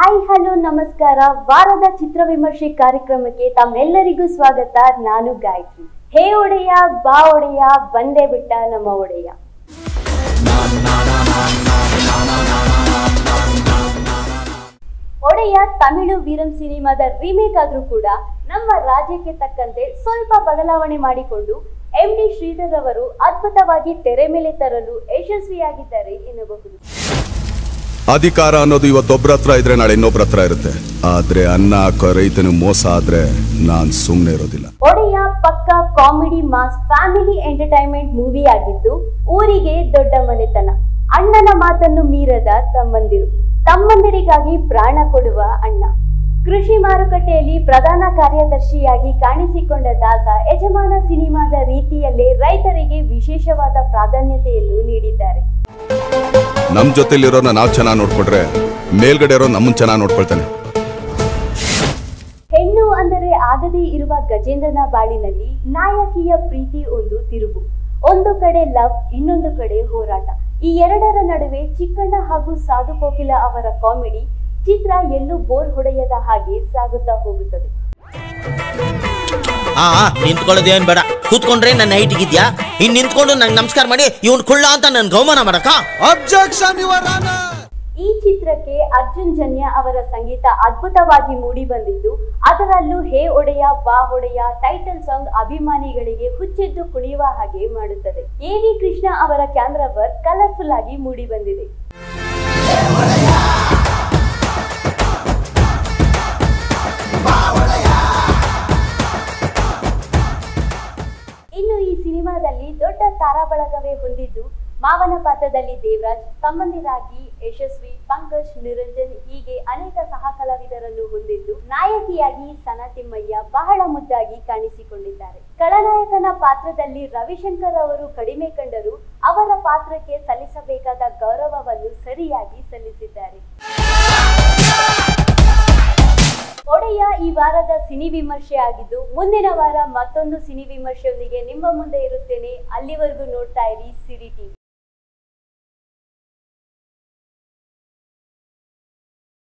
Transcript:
hi hello ನಮಸ್ಕಾರ ವಾರದ ಚಿತ್ರ ವಿಮರ್ಶೆ ಕಾರ್ಯಕ್ರಮಕ್ಕೆ ತಮ್ಮೆಲ್ಲರಿಗೂ ಸ್ವಾಗತ ನಾನು ಗಾಯತ್ರಿ ಹೇ ಒಡೆಯ ಬಾ ಒಡೆಯ ಬಂದೇ ಬಿಟ್ಟ ನಮ್ಮ ಒಡೆಯ ಒಡೆಯ ತಮಿಳು ವೀರಂ ಸಿನಿಮಾದ ರೀಮೇಕ್ ಆದ್ರೂ ಕೂಡ ನಮ್ಮ ರಾಜ್ಯಕ್ಕೆ ತಕ್ಕಂತೆ ಸ್ವಲ್ಪ ಬದಲಾವಣೆ ಮಾಡಿಕೊಂಡು ಎಂ ಡಿ ಶ್ರೀಧರ್ ಅವರು ಅದ್ಭುತವಾಗಿ ತೆರೆ ಮೇಲೆ ತರಲು ಯಶಸ್ವಿಯಾಗಿದ್ದಾರೆ ಎನ್ನಬಹುದು ಅಧಿಕಾರ ಅನ್ನೋದು ಇವತ್ತೊಬ್ರ ಹತ್ರ ಇದ್ರೆ ನಾಳೆ ಇನ್ನೊಬ್ರ ಹತ್ರ ಇರುತ್ತೆ ಆದ್ರೆ ಅನ್ನ ಹಾಕೋ ರೈತನು ಮೋಸ ಆದ್ರೆ ನಾನ್ ಸುಮ್ನೆ ಇರೋದಿಲ್ಲ ಒಡೆಯ ಪಕ್ಕ comedy mass family entertainment movie ಆಗಿದ್ದು ಊರಿಗೆ ದೊಡ್ಡ ಮನೆತನ ಅಣ್ಣನ ಮಾತನ್ನು ಮೀರದ ತಮ್ಮಂದಿರು ತಮ್ಮಂದಿರಿಗಾಗಿ ಪ್ರಾಣ ಕೊಡುವ ಅಣ್ಣ ಕೃಷಿ ಮಾರುಕಟ್ಟೆಯಲ್ಲಿ ಪ್ರಧಾನ ಕಾರ್ಯದರ್ಶಿಯಾಗಿ ಕಾಣಿಸಿಕೊಂಡ ದಾಸ ಯಜಮಾನ ಸಿನಿಮಾದ ರೀತಿಯಲ್ಲೇ ರೈತರಿಗೆ ವಿಶೇಷವಾದ ಪ್ರಾಧಾನ್ಯತೆಯನ್ನು ನೀಡಿದ್ದಾರೆ ನಮ್ ಜೊತೆಲಿರೋನ ನಾವ್ ಚೆನ್ನಾಗ್ ನೋಡ್ಕೊಟ್ರೆ ಮೇಲ್ಗಡೆ ಇರೋ ನಮ್ಮನ್ ಚೆನ್ನಾಗ್ ನೋಡ್ಕೊಳ್ತಾನೆ ಹೆಣ್ಣು ಅಂದರೆ ಆಗದೇ ಇರುವ ಗಜೇಂದ್ರನ ಬಾಳಿನಲ್ಲಿ ನಾಯಕಿಯ ಪ್ರೀತಿ ಒಂದು ತಿರುವು ಒಂದು ಕಡೆ ಲವ್ ಇನ್ನೊಂದು ಕಡೆ ಹೋರಾಟ ಈ ಎರಡರ ನಡುವೆ ಚಿಕ್ಕಣ್ಣ ಹಾಗೂ ಸಾಧು ಕೋಕಿಲ ಅವರ ಕಾಮಿಡಿ ಚಿತ್ರ ಎಲ್ಲೂ ಬೋರ್ ಹೊಡೆಯದ ಹಾಗೆ ಸಾಗುತ್ತಾ ಹೋಗುತ್ತದೆ ಆ ಆ, ನಿಂತ್ಕೊಳ್ಳೋದೇನ್ ಬೇಡ ಕೂತ್ಕೊಂಡ್ರೆ ನನ್ನ ಹೈಟ್ ಇದ್ಯಾ ಇನ್ ನಿಂತ್ಕೊಂಡು ನಂಗೆ ನಮಸ್ಕಾರ ಮಾಡಿ ಇವ್ನ್ ಕುಳ್ಳ ಅಂತ ನನ್ ಗೌಮಾನ ಮಾಡಕ ಅಬ್ಜೆಕ್ಷನ್ ಯುವರ್ ಆನರ್ ಈ ಚಿತ್ರಕ್ಕೆ ಅರ್ಜುನ್ ಜನ್ಯ ಅವರ ಸಂಗೀತ ಅದ್ಭುತವಾಗಿ ಮೂಡಿ ಬಂದಿದ್ದು ಅದರಲ್ಲೂ ಹೇ ಒಡೆಯ ಬಾ ಒಡೆಯ ಟೈಟಲ್ ಸಾಂಗ್ ಅಭಿಮಾನಿಗಳಿಗೆ ಹುಚ್ಚೆದ್ದು ಕುಣಿಯುವ ಹಾಗೆ ಮಾಡುತ್ತದೆ ಎ ವಿ ಕೃಷ್ಣ ಅವರ ಕ್ಯಾಮ್ರಾ ವರ್ಕ್ ಕಲರ್ಫುಲ್ ಆಗಿ ಮೂಡಿ ಬಂದಿದೆ ಇನ್ನು ಈ ಸಿನಿಮಾದಲ್ಲಿ ದೊಡ್ಡ ತಾರಾಬಳಗವೇ ಹೊಂದಿದ್ದು ಮಾವನ ಪಾತ್ರದಲ್ಲಿ ದೇವರಾಜ್ ತಮ್ಮಂದಿರಾಗಿ ಯಶಸ್ವಿ ಪಂಕಜ್ ನಿರಂಜನ್ ಹೀಗೆ ಅನೇಕ ಸಹ ಕಲಾವಿದರನ್ನು ಹೊಂದಿದ್ದು ನಾಯಕಿಯಾಗಿ ಸನ ತಿಮ್ಮಯ್ಯ ಬಹಳ ಮುದ್ದಾಗಿ ಕಾಣಿಸಿಕೊಂಡಿದ್ದಾರೆ ಖಳನಾಯಕನ ಪಾತ್ರದಲ್ಲಿ ರವಿಶಂಕರ್ ಅವರು ಕಡಿಮೆ ಕಂಡರೂ ಅವರ ಪಾತ್ರಕ್ಕೆ ಸಲ್ಲಿಸಬೇಕಾದ ಗೌರವವನ್ನು ಸರಿಯಾಗಿ ಸಲ್ಲಿಸಿದ್ದಾರೆ ಒಡೆಯ ಈ ವಾರದ ಸಿನಿ ವಿಮರ್ಶೆ ಆಗಿದ್ದು ಮುಂದಿನ ವಾರ ಮತ್ತೊಂದು ಸಿನಿ ವಿಮರ್ಶೆಯೊಂದಿಗೆ ನಿಮ್ಮ ಮುಂದೆ ಇರುತ್ತೇನೆ ಅಲ್ಲಿವರೆಗೂ ನೋಡ್ತಾ ಇರಿ ಸಿರಿ ಟಿವಿ